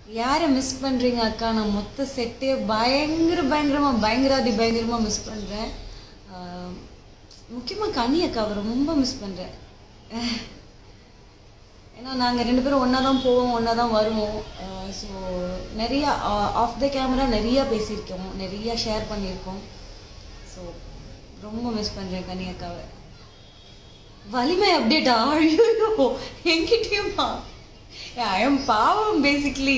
யாரை மிஸ் பண்ணுறீங்க அக்கா நான் மொத்த செட்டே பயங்கர பயங்கரமாக பயங்கராதி பயங்கரமாக மிஸ் பண்ணுறேன் முக்கியமாக கனி அக்காவை ரொம்ப மிஸ் பண்ணுறேன் ஏன்னா நாங்கள் ரெண்டு பேரும் ஒன்றா தான் போவோம் ஒன்றா தான் வருவோம் ஸோ நிறையா ஆஃப் த கேமரா நிறையா பேசியிருக்கோம் நிறையா ஷேர் பண்ணியிருக்கோம் ஸோ ரொம்ப மிஸ் பண்ணுறேன் கனி அக்காவை வலிமை அப்டேட்டா ஐயோ என்கிட்டயுமா ஐஎம் பாவம் பேசிக்லி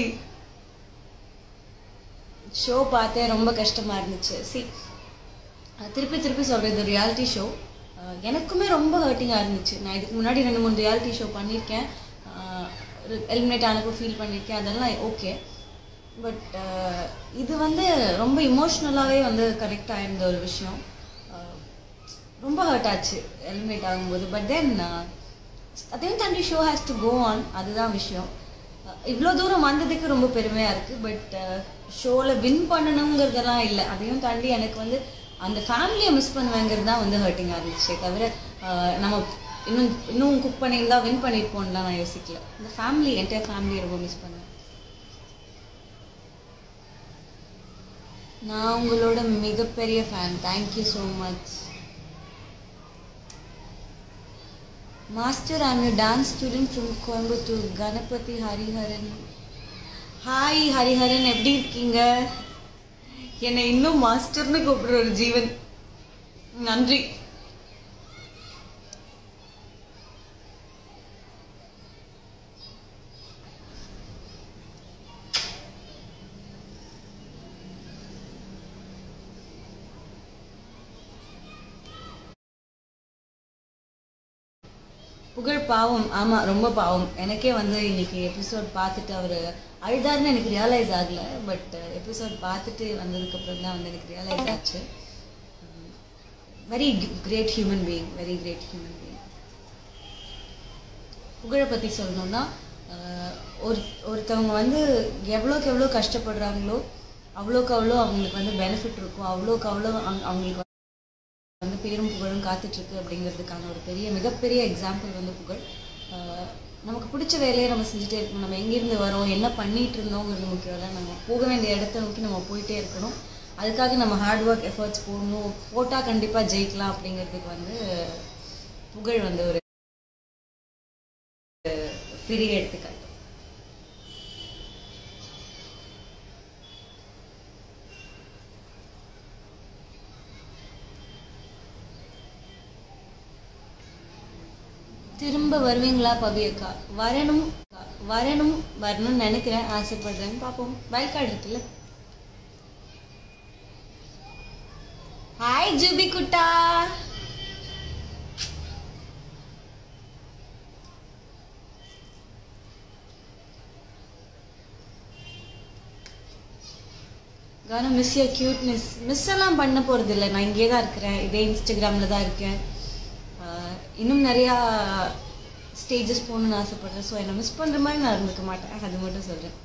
ஷோ பார்த்தேன் ரொம்ப கஷ்டமா இருந்துச்சு சி திருப்பி திருப்பி சொல்கிறேன் இது ரியாலிட்டி ஷோ எனக்குமே ரொம்ப ஹர்ட்டிங்காக இருந்துச்சு நான் இதுக்கு முன்னாடி ரெண்டு மூணு ரியாலிட்டி ஷோ பண்ணியிருக்கேன் எலிமினேட் ஆனப்போ ஃபீல் பண்ணியிருக்கேன் அதெல்லாம் ஓகே பட் இது வந்து ரொம்ப இமோஷ்னலாகவே வந்து கனெக்ட் ஆயிருந்த ஒரு விஷயம் அஹ், ரொம்ப ஹர்ட் ஆச்சு எலிமினேட் ஆகும்போது பட் தென் அதையும் தாண்டி show has to go on அதுதான் விஷயம் இவ்வளோ தூரம் வந்ததுக்கு ரொம்ப பெருமையாக இருக்குது பட் ஷோவில் வின் பண்ணணுங்கிறதெல்லாம் இல்லை அதையும் தாண்டி எனக்கு வந்து அந்த ஃபேமிலியை மிஸ் பண்ணுவேங்கிறது தான் வந்து ஹர்ட்டிங்காக இருந்துச்சே தவிர அஹ், நம்ம இன்னும் இன்னும் குக் பண்ணியிருந்தா வின் பண்ணியிருப்போம்லாம் நான் யோசிக்கல இந்த ஃபேமிலி என்டையர் ஃபேமிலியை ரொம்ப மிஸ் பண்ணுவேன் நான் உங்களோட மிகப்பெரிய fan thank you so much master I'm dance student from Coimbatore Ganapathy Hariharan hi Hariharan எப்படி இருக்கீங்க என்னை இன்னும் மாஸ்டர்னு கூப்பிடுற ஒரு ஜீவன் நன்றி புகழ் பாவம் ஆமா ரொம்ப பாவம் எனக்கே வந்து இன்னைக்கு எபிசோட் பார்த்துட்டு அவர் அழுதாருன்னு எனக்கு ரியலைஸ் ஆகல பட் எபிசோட் பார்த்துட்டு வந்ததுக்கு அப்புறம் தான் வந்து எனக்கு ரியலைஸ் ஆச்சு very great human being very great human being புகழை பற்றி சொல்லணும்னா அஹ், ஒரு ஒருத்தவங்க வந்து எவ்வளோக்கு எவ்வளோ கஷ்டப்படுறாங்களோ அவ்வளோக்கு அவ்வளோ அவங்களுக்கு வந்து பெனிஃபிட் இருக்கும் அவ்வளோக்கு அவ்வளோ அவங்க- அவங்களுக்கு வந்து பேரும் புகழும் காத்துட்டு இருக்கு அப்படிங்கிறதுக்கான ஒரு பெரிய மிகப்பெரிய எக்ஸாம்பிள் வந்து புகழ் ஆஹ் நமக்கு பிடிச்ச வேலையை நம்ம செஞ்சுட்டே இருக்கணும் நம்ம எங்கேருந்து வரோம் என்ன பண்ணிட்டு இருந்தோங்கிறது முக்கியம் இல்லை நம்ம போக வேண்டிய இடத்த நோக்கி நம்ம போயிட்டே இருக்கணும் அதுக்காக நம்ம ஹார்ட் ஒர்க் எஃபர்ட்ஸ் போடணும் போட்டால் கண்டிப்பாக ஜெயிக்கலாம் அப்படிங்கிறதுக்கு வந்து புகழ் வந்து ஒரு பெரிய எடுத்துக்காட்டு திரும்ப வருவீங்களா பவி அக்கா வரணும் வரணும் வரணும்னு நினைக்கிறேன் ஆசைப்படுறேன் பார்ப்போம் வயல்காடு இருக்குல்ல ஹாய் ஜூபி குட்டா கானா மிஸ் யூ கியூட்னஸ் மிஸ் எல்லாம் பண்ண போகிறது இல்லை நான் இங்கே தான் இருக்கிறேன் இதே இன்ஸ்டாகிராமில் தான் இருக்கேன் ஆஹ் இன்னும் நிறையா ஸ்டேஜஸ் போகணும்னு ஆசைப்படுறேன் ஸோ என்னை மிஸ் பண்ணுற மாதிரி நான் இருந்துக்க மாட்டேன் அது மட்டும் சொல்கிறேன்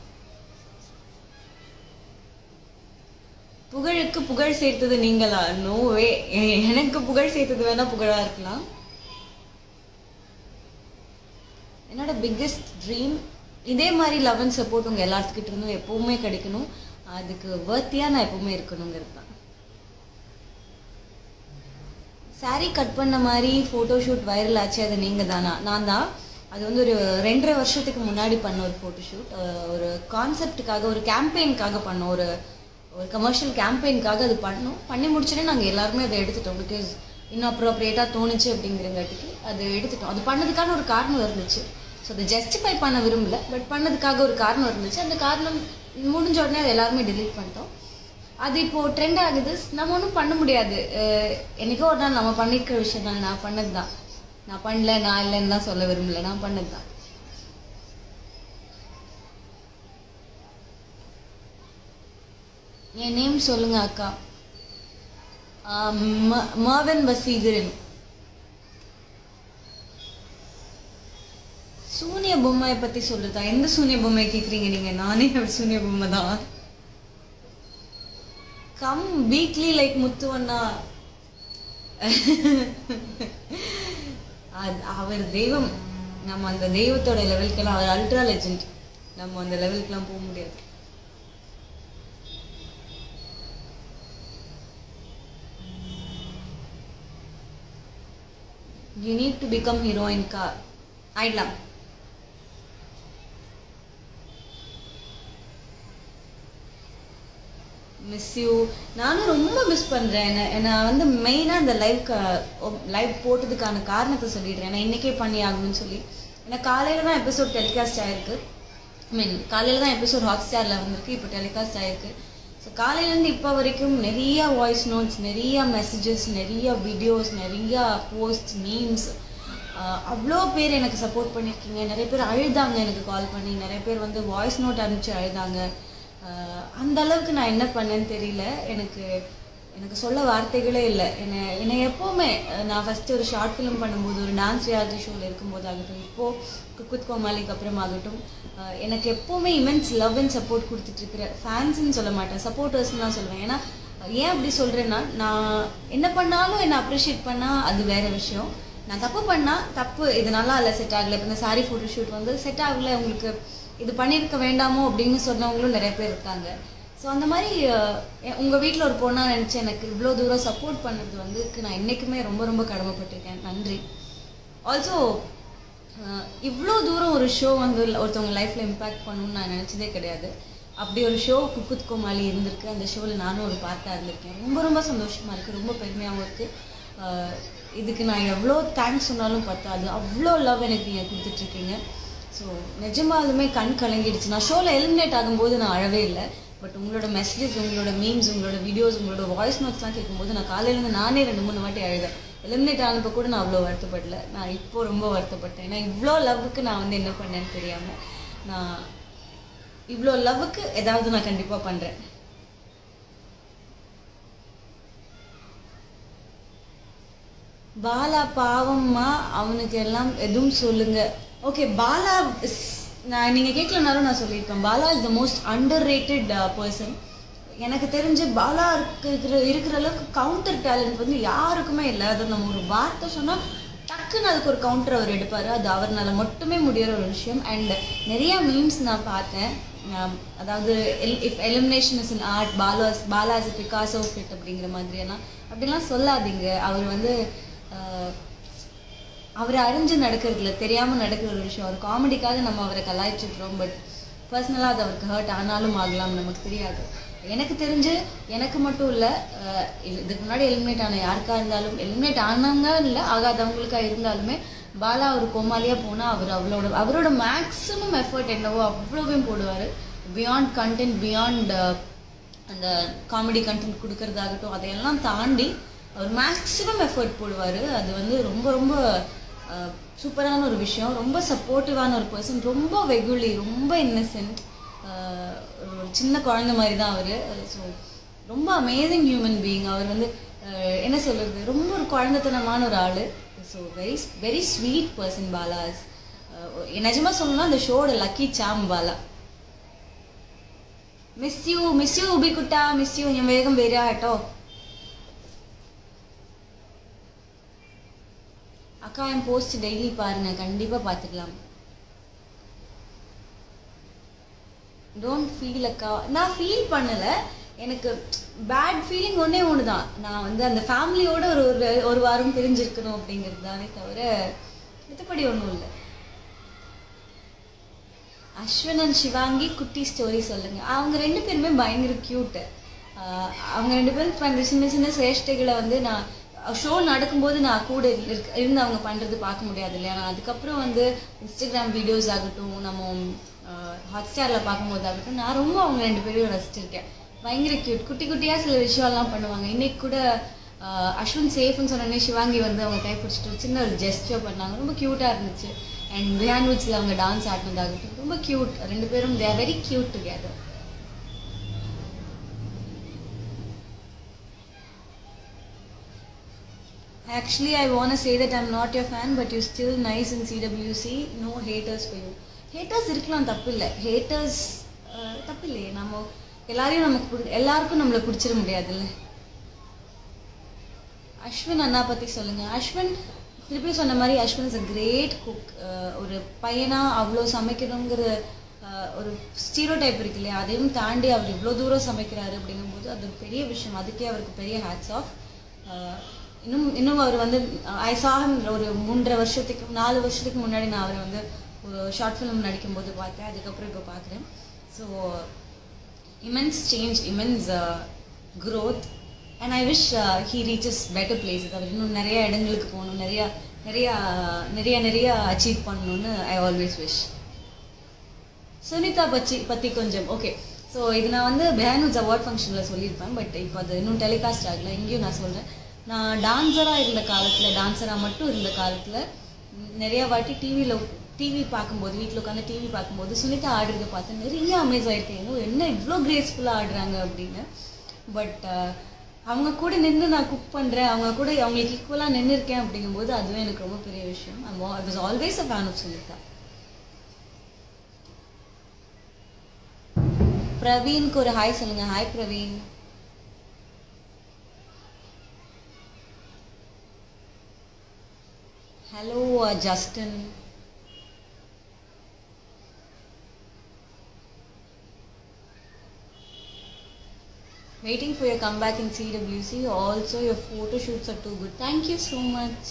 புகழுக்கு புகழ் சேர்த்தது நீங்களா நோவே எனக்கு புகழ் சேர்த்தது வேணா புகழா இருக்கலாம் என்னோட பிக்கெஸ்ட் ட்ரீம் இதே மாதிரி லவ் அண்ட் சப்போர்ட் உங்கள் எல்லாத்துக்கிட்ட இருந்தும் எப்பவுமே கிடைக்கணும் அதுக்கு வர்த்தியாக நான் எப்பவுமே இருக்கணுங்கிறது தான் saree கட் பண்ண மாதிரி ஃபோட்டோ ஷூட் வைரல் ஆச்சு அது நீங்கள் தானா நான் தான் அது வந்து ஒரு ரெண்டரை வருஷத்துக்கு முன்னாடி பண்ண ஒரு ஃபோட்டோ ஷூட் ஒரு கான்செப்டுக்காக ஒரு கேம்பெயினுக்காக பண்ணோம் ஒரு ஒரு கமர்ஷியல் கேம்பெயினுக்காக அது பண்ணோம் பண்ணி முடிச்சோடனே நாங்கள் எல்லாருமே அதை எடுத்துட்டோம் பிகாஸ் இன்னும் அப்ரோப்ரியேட்டாக தோணுச்சு அப்படிங்கிறங்காட்டிக்கு அது எடுத்துட்டோம் அது பண்ணதுக்கான ஒரு காரணம் இருந்துச்சு ஸோ அதை ஜஸ்டிஃபை பண்ண விரும்பல பட் பண்ணதுக்காக ஒரு காரணம் இருந்துச்சு அந்த காரணம் முடிஞ்ச உடனே அதை எல்லாருமே delete பண்ணிட்டோம் அது இப்போ ட்ரெண்ட் ஆகுது நம்ம ஒன்றும் பண்ண முடியாது அஹ் என்னைக்கோ ஒரு நாள் நம்ம பண்ணிருக்கிற விஷயம் தான் நான் பண்ணது தான் நான் பண்ணல நான் இல்லைன்னு தான் சொல்ல விரும்பல நான் பண்ணது தான் என் நேம் சொல்லுங்க அக்கா ஆஹ் ம- மர்வன் வசீகரன் சூனிய பொம்மையை பத்தி சொல்லுதா எந்த சூனிய பொம்மையை கேக்குறீங்க நீங்க நானே ஒரு சூனிய பொம்மை தான் கம் வீக்லி லைக் முத்துவண்ணா அது அவர் தெய்வம் நம்ம அந்த தெய்வத்தோட லெவலுக்கெல்லாம் அவர் அல்ட்ரா லெஜெண்ட் நம்ம அந்த லெவலுக்குலாம் போக முடியாது யூ நீட் டு பிகம் ஹீரோயின்கா ஆயிடலாம் மிஸ் யூ நானும் ரொம்ப மிஸ் பண்ணுறேன் என்ன என்னை வந்து மெயினாக இந்த லைவ் லைவ் போட்டதுக்கான காரணத்தை சொல்லிடுறேன் ஏன்னா இன்றைக்கே பண்ணி ஆகணும்னு சொல்லி ஏன்னா காலையில் தான் எபிசோட் டெலிகாஸ்ட் ஆயிருக்கு ஐ மீன் காலையில் தான் எபிசோட் ஹாட் ஸ்டாரில் வந்திருக்கு இப்போ டெலிகாஸ்ட் ஆயிருக்கு ஸோ காலையிலேருந்து இப்போ வரைக்கும் நிறைய வாய்ஸ் நோட்ஸ் நிறைய மெசேஜஸ் நிறைய வீடியோஸ் நிறைய போஸ்ட் மீம்ஸ் அவ்வளோ பேர் எனக்கு சப்போர்ட் பண்ணியிருக்கீங்க நிறைய பேர் அழுதாங்க எனக்கு கால் பண்ணி நிறைய பேர் வந்து வாய்ஸ் நோட் அனுப்பிச்சு அழுதாங்க ஆஹ் அந்த அளவுக்கு நான் என்ன பண்ணேன்னு தெரியல எனக்கு எனக்கு சொல்ல வார்த்தைகளே இல்லை என்னை என்னை எப்போவுமே அஹ் நான் ஃபஸ்ட்டு ஒரு ஷார்ட் ஃபிலிம் பண்ணும்போது ஒரு டான்ஸ் ரியாலிட்டி ஷோவில் இருக்கும்போது ஆகட்டும் இப்போது குக்குத் கோமாளிக்கு அப்புறமாகட்டும் ஆஹ் எனக்கு எப்போவுமே இமென்ஸ் லவ் அண்ட் சப்போர்ட் கொடுத்துட்ருக்குற ஃபேன்ஸ்னு சொல்ல மாட்டேன் சப்போர்ட்டர்ஸ்னு தான் சொல்லுவேன் ஏன்னா ஏன் அப்படி சொல்கிறேன்னா நான் என்ன பண்ணாலும் என்னை அப்ரிஷியேட் பண்ணால் அது வேற விஷயம் நான் தப்பு பண்ணால் தப்பு இது நல்லா இல்லை செட் ஆகலை இப்போ இந்த சாரி ஃபோட்டோ ஷூட் வந்து செட் ஆகலை உங்களுக்கு இது பண்ணியிருக்க வேண்டாமோ அப்படின்னு சொன்னவங்களும் நிறைய பேர் இருக்காங்க ஸோ அந்த மாதிரி உங்கள் வீட்டில் ஒரு பொண்ணாக நினச்சி எனக்கு இவ்வளோ தூரம் சப்போர்ட் பண்ணுறது வந்து நான் என்றைக்குமே ரொம்ப ரொம்ப கடமைப்பட்டிருக்கேன் நன்றி ஆல்சோ இவ்வளோ தூரம் ஒரு ஷோ வந்து ஒருத்தவங்க லைஃப்பில் இம்பேக்ட் பண்ணணும்னு நான் நினச்சதே கிடையாது அப்படி ஒரு ஷோ குக்குத் கோமாளி இருந்திருக்கு அந்த ஷோவில் நானும் ஒரு பார்ட்டாக இருந்திருக்கேன் ரொம்ப ரொம்ப சந்தோஷமாக இருக்குது ரொம்ப பெருமையாகவும் இருக்குது இதுக்கு நான் எவ்வளோ தேங்க்ஸ் சொன்னாலும் பத்தாது அவ்வளோ லவ் எனக்கு நீங்கள் கொடுத்துட்ருக்கீங்க ஸோ நிஜமாலுமே கண் கலங்கிடுச்சு நான் ஷோவில் எலிமினேட் ஆகும்போது நான் அழவே இல்லை பட் உங்களோட மெசேஜஸ் உங்களோட மீம்ஸ் உங்களோட வீடியோஸ் உங்களோட வாய்ஸ் நோட்ஸ்லாம் கேட்கும்போது நான் காலையிலேருந்து நானே ரெண்டு மூணு வாட்டி அழுதேன் எலிமினேட் ஆனப்போ கூட நான் அவ்வளோ வருத்தப்படல நான் இப்போ ரொம்ப வருத்தப்பட்டேன் ஏன்னா இவ்வளோ லவ்வுக்கு நான் வந்து என்ன பண்ணேன்னு தெரியாமல் நான் இவ்வளோ லவ்வுக்கு ஏதாவது நான் கண்டிப்பாக பண்ணுறேன் பாலா பாவம்மா அவனுக்கு எல்லாம் எதுவும் சொல்லுங்க ஓகே பாலா is- நான் நீங்கள் கேட்கலனாலும் நான் சொல்லியிருப்பேன் Bala is the most underrated person எனக்கு தெரிஞ்சு பாலா இருக்கிற இருக்கிற அளவுக்கு கவுண்டர் டேலண்ட் வந்து யாருக்குமே இல்லை அது நம்ம ஒரு வார்த்தை சொன்னால் டக்குன்னு அதுக்கு ஒரு கவுண்டர் அவர் எடுப்பார் அது அவர்னால மட்டுமே முடியிற ஒரு விஷயம் அண்ட் நிறைய மீம்ஸ் நான் பார்த்தேன் ஆம், அதாவது if elimination is in art Bala's Bala is because of it அப்படிங்கிற மாதிரியெல்லாம் அப்படிலாம் சொல்லாதீங்க அவர் வந்து ஆஹ், அவரை அறிஞ்சு நடக்கிறதுல தெரியாமல் நடக்கிற ஒரு விஷயம் ஒரு காமெடிக்காக நம்ம அவரை கலாய்ச்சிட்றோம் பட் பர்சனலாக அது அவருக்கு ஹர்ட் ஆனாலும் ஆகலாம் நமக்கு தெரியாது எனக்கு தெரிஞ்சு எனக்கு மட்டும் இல்லை இதுக்கு முன்னாடி எலிமினேட் ஆன யாருக்கா இருந்தாலும் எலிமினேட் ஆனவங்க இல்லை ஆகாதவங்களுக்கா இருந்தாலுமே பாலா ஒரு கோமாளியாக போனால் அவர் அவரோட அவரோட மேக்ஸிமம் எஃபர்ட் என்னவோ அவ்வளோவையும் போடுவார் பியாண்ட் கண்டென்ட் பியாண்ட் அந்த காமெடி கண்டென்ட் கொடுக்கறதாகட்டும் அதையெல்லாம் தாண்டி அவர் மேக்ஸிமம் எஃபர்ட் போடுவார் அது வந்து ரொம்ப ரொம்ப அஹ், சூப்பரான ஒரு விஷயம் ரொம்ப சப்போர்ட்டிவான ஒரு பர்சன் ரொம்ப வெகுளி ரொம்ப இன்னசென்ட் ஒரு சின்ன குழந்தை மாதிரி தான் அவர் ஸோ ரொம்ப அமேசிங் ஹியூமன் பீயிங் அவர் வந்து அஹ், என்ன சொல்கிறது ரொம்ப ஒரு குழந்தைத்தனமான ஒரு ஆள் so very very sweet person Bala's நிஜமாக சொல்லணும்னா அந்த ஷோட lucky charm Bala miss you miss you ഉബിക്കുട്ട മിസ് യു ഞാൻ വേഗം വരിക കേട്ടോ அக்கா என் போஸ்ட் டெய்லி பாருங்க கண்டிப்பா பார்த்துக்கலாம் டோன்ட் ஃபீல் அக்கா நான் ஃபீல் பண்ணல எனக்கு பேட் ஃபீலிங் ஒன்றே ஒன்று தான் நான் வந்து அந்த ஃபேமிலியோட ஒரு ஒரு ஒரு வாரம் பிரிஞ்சிருக்கணும் அப்படிங்கிறது தானே தவிர மற்றபடி ஒன்றும் இல்லை அஸ்வின் அண்ட் சிவாங்கி குட்டி ஸ்டோரி சொல்லுங்க அவங்க ரெண்டு பேருமே பயங்கர க்யூட்டு அவங்க ரெண்டு பேரும் பண்ணுற சின்ன சின்ன சேஷ்டைகளை வந்து நான் ஷோ நடக்கும்போது நான் கூட இருக்க- இருந்து அவங்க பண்ணுறது பார்க்க முடியாது இல்லையா நான் அதுக்கப்புறம் வந்து இன்ஸ்டாகிராம் வீடியோஸ் ஆகட்டும் நம்ம ஹாட் ஸ்டாரில் பார்க்கும்போது ஆகட்டும் நான் ரொம்ப அவங்க ரெண்டு பேரையும் ரசிச்சிருக்கேன் பயங்கர க்யூட் குட்டி குட்டியாக சில விஷயம்லாம் பண்ணுவாங்க இன்னைக்கு கூட ஆஹ் அஸ்வின் சேஃப்னு சொன்னோடனே சிவாங்கி வந்து அவங்க கை பிடிச்சிட்டு ஒரு சின்ன ஒரு ஜெஸ்டர் பண்ணாங்க ரொம்ப க்யூட்டாக இருந்துச்சு அண்ட் பிஹாண்ட் வுட்ஸில் அவங்க டான்ஸ் ஆடினதாகட்டும் ரொம்ப க்யூட் ரெண்டு பேரும் they are very cute together Actually, I want to say that I'm not your fan, but you're still nice in CWC. No haters for you. Haters இருக்கலாம் தப்பு இல்லை ஹேட்டர்ஸ் தப்பு இல்லையே நம்ம எல்லாரையும் நமக்கு பிடி- எல்லாருக்கும் நம்மளை பிடிச்சிட முடியாதுல்ல அஸ்வின் அண்ணா பற்றி சொல்லுங்க அஸ்வின் திருப்பி சொன்ன மாதிரி Ashwin is a great cook ஒரு பையனா அவ்வளோ சமைக்கணுங்கிற ஒரு ஸ்டீரோ டைப் இருக்கு இல்லையா அதையும் தாண்டி அவர் இவ்வளோ தூரம் சமைக்கிறாரு அப்படிங்கும்போது அது ஒரு பெரிய விஷயம் அதுக்கே அவருக்கு பெரிய ஹேட்ஸ் ஆஃப் இன்னும் இன்னும் அவர் வந்து ஐ சாகம் ஒரு மூன்றரை வருஷத்துக்கு நாலு வருஷத்துக்கு முன்னாடி நான் அவரை வந்து ஒரு ஷார்ட் ஃபிலிம் நடிக்கும்போது பார்த்தேன் அதுக்கப்புறம் இப்போ பார்க்குறேன் so immense change immense growth and I wish he reaches better places அவர் இன்னும் நிறைய இடங்களுக்கு போகணும் நிறைய நிறைய நிறைய நிறைய அச்சீவ் பண்ணணும்னு ஐ ஆல்வேஸ் விஷ் சுனிதா பச்சி பற்றி கொஞ்சம் ஓகே ஸோ இது நான் வந்து பெஹானுட்ஸ் அவார்ட் ஃபங்க்ஷனில் சொல்லியிருப்பேன் பட் இப்போ அது இன்னும் டெலிகாஸ்ட் ஆகல இங்கேயும் நான் சொல்கிறேன் நான் டான்ஸராக இருந்த காலத்தில் டான்ஸராக மட்டும் இருந்த காலத்தில் நிறைய வாட்டி டிவியில் டிவி பார்க்கும்போது வீட்டில் உட்காந்து டிவி பார்க்கும்போது சுனிதா ஆடுறத பார்த்து நிறைய அமேஸ் ஆயிருக்கேன் "ஓ, என்ன இவ்வளோ கிரேஸ்ஃபுல்லாக ஆடுறாங்க அப்படின்னு பட் அவங்க கூட நின்று நான் குக் பண்ணுறேன் அவங்க கூட அவங்களுக்கு ஈக்குவலாக நின்று இருக்கேன் அப்படிங்கும்போது அதுவே எனக்கு ரொம்ப பெரிய விஷயம் I was always a fan of Sunitha பிரவீன்க்கு ஒரு ஹாய் சொல்லுங்க hi Praveen hello Justin Waiting for your comeback in CWC. Also, your photo shoots are too good. Thank you so much.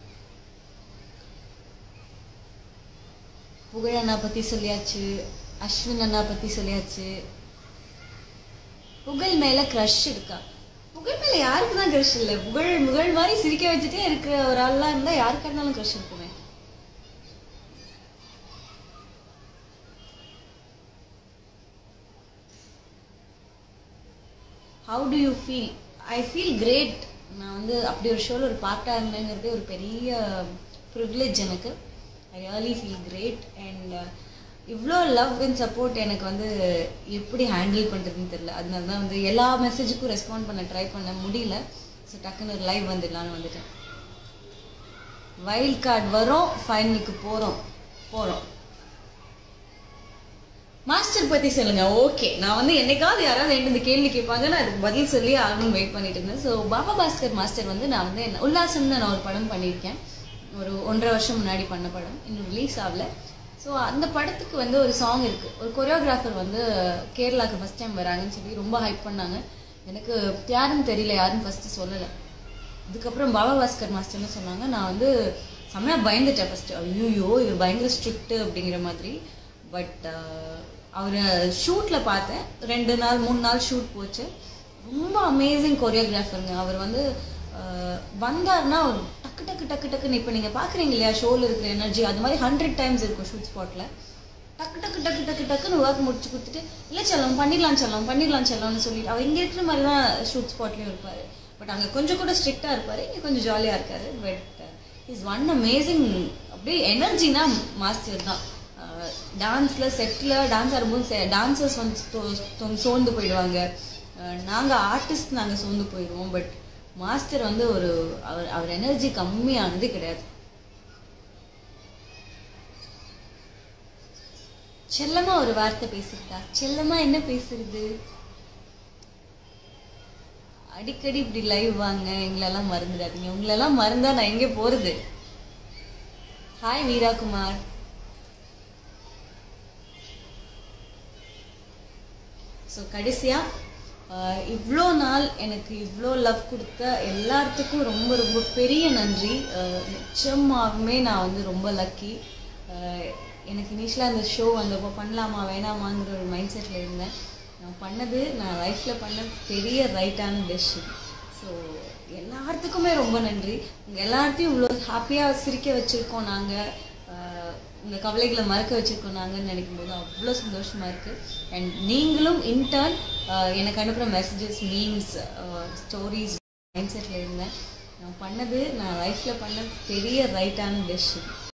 புகழ் அண்ணா பற்றி சொல்லியாச்சு அஸ்வின் அண்ணா பற்றி சொல்லியாச்சு புகழ் மேலே க்ரஷ் இருக்கா புகழ் மேலே யாருக்கு தான் க்ரஷ் இல்லை புகழ் புகழ் மாதிரி சிரிக்க வச்சுட்டே இருக்கிற ஒரு ஆள்லாம் இருந்தால் யாருக்கா இருந்தாலும் க்ரஷ் இருக்குமே how do you feel I feel great நான் வந்து அப்படி ஒரு ஷோவில் ஒரு பார்ட்டாக இருந்தேங்கிறதே ஒரு பெரிய ப்ரிவிலேஜ் எனக்கு I really feel great and இவ்வளோ லவ் அண்ட் சப்போர்ட் எனக்கு வந்து எப்படி ஹேண்டில் பண்ணுறதுன்னு தெரியல அதனால தான் வந்து எல்லா மெசேஜுக்கும் ரெஸ்பாண்ட் பண்ண ட்ரை பண்ண முடியல ஸோ டக்குன்னு ஒரு லைவ் வந்துடலான்னு வந்துட்டேன் வைல்ட் கார்டு வரும் ஃபைனலுக்கு போகிறோம் போகிறோம் மாஸ்டர் பத்தி சொல்லுங்க ஓகே நான் வந்து என்னைக்காவது யாராவது என்கிட்ட இந்த கேள்வி கேட்பாங்க நான் அதுக்கு பதில் சொல்லி ஆகணும்னு வெயிட் பண்ணிட்டு இருந்தேன் ஸோ பாபா பாஸ்கர் மாஸ்டர் வந்து நான் வந்து என்ன உல்லாசம்னு நான் ஒரு படம் பண்ணியிருக்கேன் ஒரு ஒன்றரை வருஷம் முன்னாடி பண்ண படம் இன்னும் ரிலீஸ் ஆகல ஸோ அந்த படத்துக்கு வந்து ஒரு சாங் இருக்கு ஒரு கொரியோகிராஃபர் வந்து கேரளாக்கு ஃபர்ஸ்ட் டைம் வராங்கன்னு சொல்லி ரொம்ப ஹைப் பண்ணாங்க எனக்கு யாருன்னு தெரியல யாருன்னு ஃபர்ஸ்ட் சொல்லலை அதுக்கப்புறம் பாபா பாஸ்கர் மாஸ்டர்னு சொன்னாங்க நான் வந்து செம்மையாக பயந்துட்டேன் ஃபர்ஸ்ட் ஐயோ இவர் பயங்கர ஸ்ட்ரிக்ட் அப்படிங்கிற மாதிரி பட் அவரை ஷூட்டில் பார்த்தேன் ரெண்டு நாள் மூணு நாள் ஷூட் போச்சு ரொம்ப அமேசிங் கொரியோகிராஃபருங்க அவர் வந்து அஹ், வந்தாருன்னா அவர் டக்கு டக்கு டக்கு டக்குன்னு இப்போ நீங்கள் பார்க்குறீங்க இல்லையா ஷோவில் இருக்கிற எனர்ஜி அது மாதிரி ஹண்ட்ரட் டைம்ஸ் இருக்கும் ஷூட் ஸ்பாட்டில் டக்கு டக்கு டக்கு டக்கு டக்குன்னு ஒர்க் முடிச்சு கொடுத்துட்டு இல்லை செல்லம் பண்ணிடலாம் செல்லம் பண்ணிடலாம் செல்லம்னு சொல்லிட்டு அவர் இங்கே இருக்கிற மாதிரி தான் ஷூட் ஸ்பாட்லேயும் இருப்பார் பட் அங்கே கொஞ்சம் கூட ஸ்ட்ரிக்டாக இருப்பார் இங்கே கொஞ்சம் ஜாலியாக இருக்காரு பட் இஸ் ஒன் அமேசிங் அப்படியே எனர்ஜினா மாஸ்டர் தான் டான்ஸில் செட்டில் டான்ஸ் ஆடும்போது டான்சர்ஸ் வந்து தோ- தோ- சோர்ந்து போயிடுவாங்க நாங்கள் ஆர்டிஸ்ட் நாங்கள் சோர்ந்து போயிடுவோம் பட் மாஸ்டர் வந்து ஒரு அவர் அவர் எனர்ஜி கம்மியானது கிடையாது செல்லமா ஒரு வார்த்தை பேசுறதா செல்லமா என்ன பேசுறது அடிக்கடி இப்படி லைவ் வாங்க எங்களெல்லாம் மறந்துடாதீங்க உங்களெல்லாம் மறந்தா நான் எங்கே போறது ஹாய் வீராகுமார் ஸோ கடைசியாக இவ்வளோ நாள் எனக்கு இவ்வளோ லவ் கொடுத்த எல்லாத்துக்கும் ரொம்ப ரொம்ப பெரிய நன்றி அஹ், நிச்சயமாகவே நான் வந்து ரொம்ப லக்கி எனக்கு இனிஷியலாக அந்த ஷோ வந்தப்போ பண்ணலாமா வேணாமாங்கிற ஒரு மைண்ட் செட்டில் இருந்தேன் நான் பண்ணது நான் லைஃப்பில் பண்ண பெரிய ரைட்டான டெசிஷன் ஸோ எல்லாத்துக்குமே ரொம்ப நன்றி உங்கள் எல்லாத்தையும் இவ்வளோ ஹாப்பியாக சிரிக்க வச்சுருக்கோம் நாங்கள் உங்கள் கவலைகளை மறக்க வச்சுருக்கோம் நாங்கன்னு நினைக்கும் போது அவ்வளோ சந்தோஷமாக இருக்குது அண்ட் நீங்களும் இன்டர்ன் எனக்கு அனுப்புகிற மெசேஜஸ் மீம்ஸ் ஸ்டோரிஸ் மைண்ட் செட்டில் இருந்தேன் நான் பண்ணது நான் லைஃப்பில் பண்ண பெரிய ரைட்டான டெசிஷன்